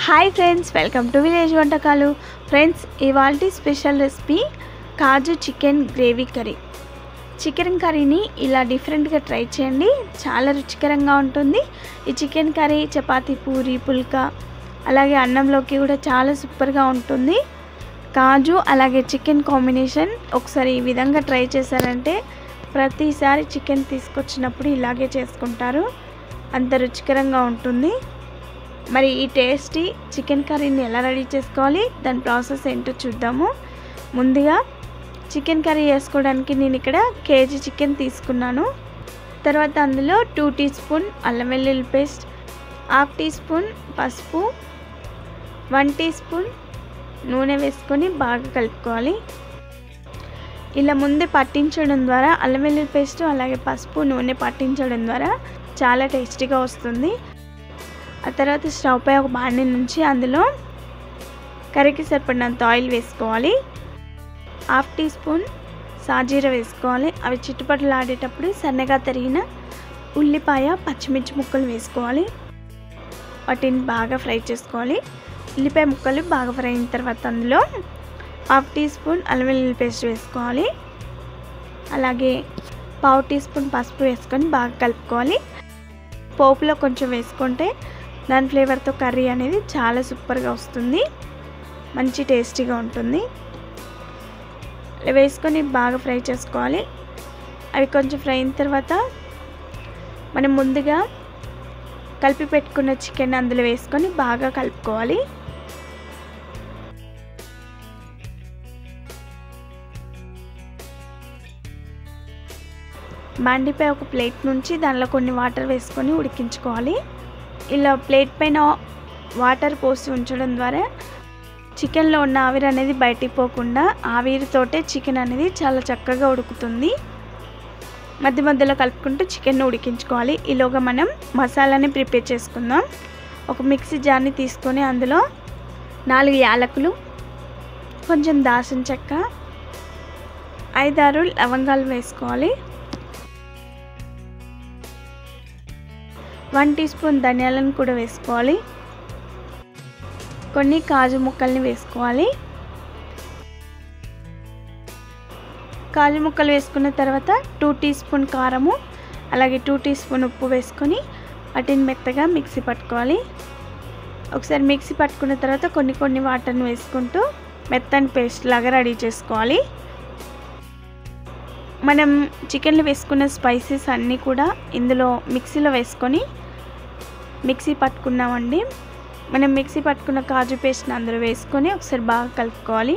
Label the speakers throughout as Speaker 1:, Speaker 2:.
Speaker 1: hi friends welcome to village వంటకాలు friends ఇవాళ special recipe kaju chicken gravy curry chicken కర్రీని ఇలా డిఫరెంట్గా ట్రై చేయండి చాలా రుచికరంగా ఉంటుంది ఈ చికెన్ కర్రీ చపాతీ పూరి పుల్కా అలాగే అన్నంలోకి కూడా చాలా సూపర్గా ఉంటుంది కాజు అలాగే చికెన్ కాంబినేషన్ ఒకసారి ఈ విధంగా ట్రై చేశారంటే ప్రతిసారి చికెన్ తీసుకొచ్చినప్పుడు ఇలాగే చేసుకుంటారు అంత రుచికరంగా ఉంటుంది మరి ఈ టేస్టీ చికెన్ కర్రీని ఎలా రెడీ చేసుకోవాలి దాని ప్రాసెస్ ఏంటో చూద్దాము ముందుగా చికెన్ కర్రీ చేసుకోవడానికి నేను ఇక్కడ కేజీ చికెన్ తీసుకున్నాను తర్వాత అందులో టూ టీ స్పూన్ అల్లం వెల్లుల్లి పేస్ట్ హాఫ్ టీ స్పూన్ పసుపు వన్ టీ స్పూన్ నూనె వేసుకొని బాగా కలుపుకోవాలి ఇలా ముందే పట్టించడం ద్వారా అల్లం వెల్లుల్లి పేస్ట్ అలాగే పసుపు నూనె పట్టించడం ద్వారా చాలా టేస్టీగా వస్తుంది ఆ తర్వాత స్టవ్ పై ఒక బాండి నుంచి అందులో కర్రీకి సరిపడినంత ఆయిల్ వేసుకోవాలి హాఫ్ టీ స్పూన్ సాజీర వేసుకోవాలి అవి చిట్టుపట్లు ఆడేటప్పుడు సన్నగా తరిగిన ఉల్లిపాయ పచ్చిమిర్చి ముక్కలు వేసుకోవాలి వాటిని బాగా ఫ్రై చేసుకోవాలి ఉల్లిపాయ ముక్కలు బాగా ఫ్రై అయిన తర్వాత అందులో హాఫ్ టీ స్పూన్ అల్లం వెల్లుల్లి పేస్ట్ వేసుకోవాలి అలాగే పావు టీ స్పూన్ పసుపు వేసుకొని బాగా కలుపుకోవాలి పోపులో కొంచెం వేసుకుంటే దాని ఫ్లేవర్తో కర్రీ అనేది చాలా సూపర్గా వస్తుంది మంచి టేస్టీగా ఉంటుంది వేసుకొని బాగా ఫ్రై చేసుకోవాలి అవి కొంచెం ఫ్రై అయిన తర్వాత మనం ముందుగా కలిపి పెట్టుకున్న చికెన్ అందులో వేసుకొని బాగా కలుపుకోవాలి మండిపై ఒక ప్లేట్ నుంచి దానిలో కొన్ని వాటర్ వేసుకొని ఉడికించుకోవాలి ఇలా ప్లేట్ పైన వాటర్ పోసి ఉంచడం ద్వారా చికెన్లో ఉన్న ఆవిరి అనేది బయటికి పోకుండా ఆవిరితోటే చికెన్ అనేది చాలా చక్కగా ఉడుకుతుంది మధ్య మధ్యలో కలుపుకుంటూ చికెన్ ఉడికించుకోవాలి ఈలోగా మనం మసాలాని ప్రిపేర్ చేసుకుందాం ఒక మిక్సీ జార్ని తీసుకొని అందులో నాలుగు యాలకులు కొంచెం దాసిన చెక్క ఐదారు లవంగాలు వేసుకోవాలి వన్ టీ స్పూన్ ధనియాలను కూడా వేసుకోవాలి కొన్ని కాజు ముక్కల్ని వేసుకోవాలి కాజు ముక్కలు వేసుకున్న తర్వాత టూ టీ స్పూన్ కారము అలాగే టూ టీ స్పూన్ ఉప్పు వేసుకొని వాటిని మెత్తగా మిక్సీ పట్టుకోవాలి ఒకసారి మిక్సీ పట్టుకున్న తర్వాత కొన్ని కొన్ని వాటర్ని వేసుకుంటూ మెత్తని పేస్ట్ లాగా రెడీ చేసుకోవాలి మనం చికెన్లో వేసుకున్న స్పైసెస్ అన్నీ కూడా ఇందులో మిక్సీలో వేసుకొని మిక్సీ పట్టుకున్నామండి మనం మిక్సీ పట్టుకున్న కాజు పేస్ట్ని అందులో వేసుకొని ఒకసారి బాగా కలుపుకోవాలి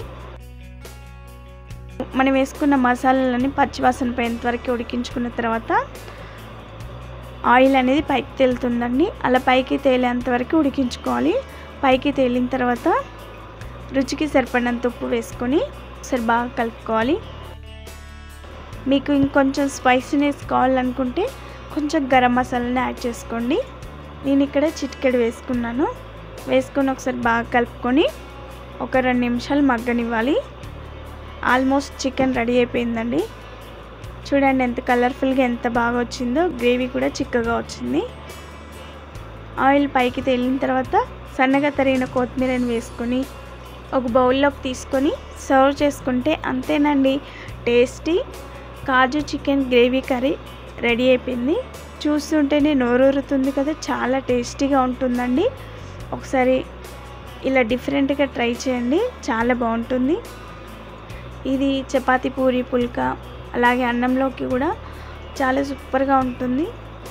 Speaker 1: మనం వేసుకున్న మసాలాలని పచ్చివాసన పోయేంత వరకు ఉడికించుకున్న తర్వాత ఆయిల్ అనేది పైకి తేలుతుందండి అలా పైకి తేలేంత వరకు ఉడికించుకోవాలి పైకి తేలిన తర్వాత రుచికి సరిపడినంత ఉప్పు వేసుకొని ఒకసారి బాగా కలుపుకోవాలి మీకు ఇంకొంచెం స్పైసీనెస్ కావాలనుకుంటే కొంచెం గరం మసాలాని యాడ్ చేసుకోండి నేను ఇక్కడ చిటికెడు వేసుకున్నాను వేసుకొని ఒకసారి బాగా కలుపుకొని ఒక రెండు నిమిషాలు మగ్గనివ్వాలి ఆల్మోస్ట్ చికెన్ రెడీ అయిపోయిందండి చూడండి ఎంత కలర్ఫుల్గా ఎంత బాగా వచ్చిందో గ్రేవీ కూడా చిక్కగా వచ్చింది ఆయిల్ పైకి తేలిన తర్వాత సన్నగా తరిగిన కొత్తిమీరని వేసుకొని ఒక బౌల్లోకి తీసుకొని సర్వ్ చేసుకుంటే అంతేనండి tasty kaju chicken gravy curry ready అయిపోయింది చూస్తుంటేనే నోరూరుతుంది కదా చాలా టేస్టీగా ఉంటుందండి ఒకసారి ఇలా డిఫరెంట్గా ట్రై చేయండి చాలా బాగుంటుంది ఇది చపాతీ పూరి పుల్కా అలాగే అన్నంలోకి కూడా చాలా సూపర్గా ఉంటుంది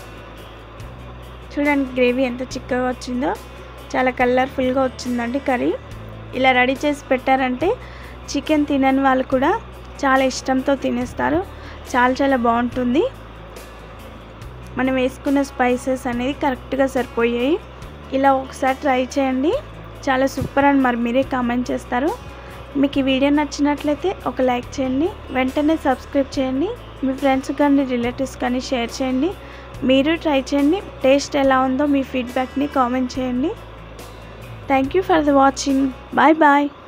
Speaker 1: చూడండి గ్రేవీ ఎంత చిక్కగా వచ్చిందో చాలా కలర్ఫుల్గా వచ్చిందండి కర్రీ ఇలా రెడీ చేసి పెట్టారంటే చికెన్ తినని వాళ్ళు కూడా చాలా ఇష్టంతో తినేస్తారు చాలా చాలా బాగుంటుంది మనం వేసుకున్న స్పైసెస్ అనేది కరెక్ట్గా సరిపోయాయి ఇలా ఒకసారి ట్రై చేయండి చాలా సూపర్ అని మరి మీరే కామెంట్ చేస్తారు మీకు ఈ వీడియో నచ్చినట్లయితే ఒక లైక్ చేయండి వెంటనే సబ్స్క్రైబ్ చేయండి మీ ఫ్రెండ్స్ కానీ రిలేటివ్స్ కానీ షేర్ చేయండి మీరు ట్రై చేయండి టేస్ట్ ఎలా ఉందో మీ ఫీడ్బ్యాక్ని కామెంట్ చేయండి thank you for the watching bye bye